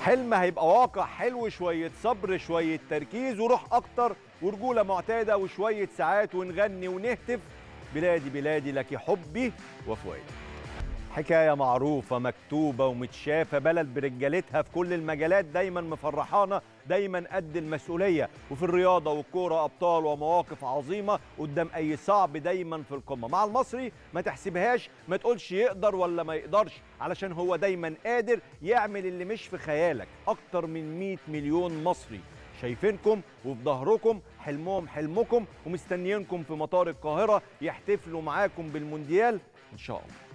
حلم هيبقى واقع حلو شوية صبر شوية تركيز وروح أكتر ورجولة معتادة وشوية ساعات ونغني ونهتف بلادي بلادي لك حبي وفؤادي حكاية معروفة مكتوبة ومتشافة بلد برجالتها في كل المجالات دايما مفرحانا دايما قد المسؤولية وفي الرياضة والكورة أبطال ومواقف عظيمة قدام أي صعب دايما في القمة مع المصري ما تحسبهاش ما تقولش يقدر ولا ما يقدرش علشان هو دايما قادر يعمل اللي مش في خيالك أكتر من 100 مليون مصري شايفينكم وفي ظهركم حلمهم حلمكم ومستنيينكم في مطار القاهرة يحتفلوا معاكم بالمونديال إن شاء الله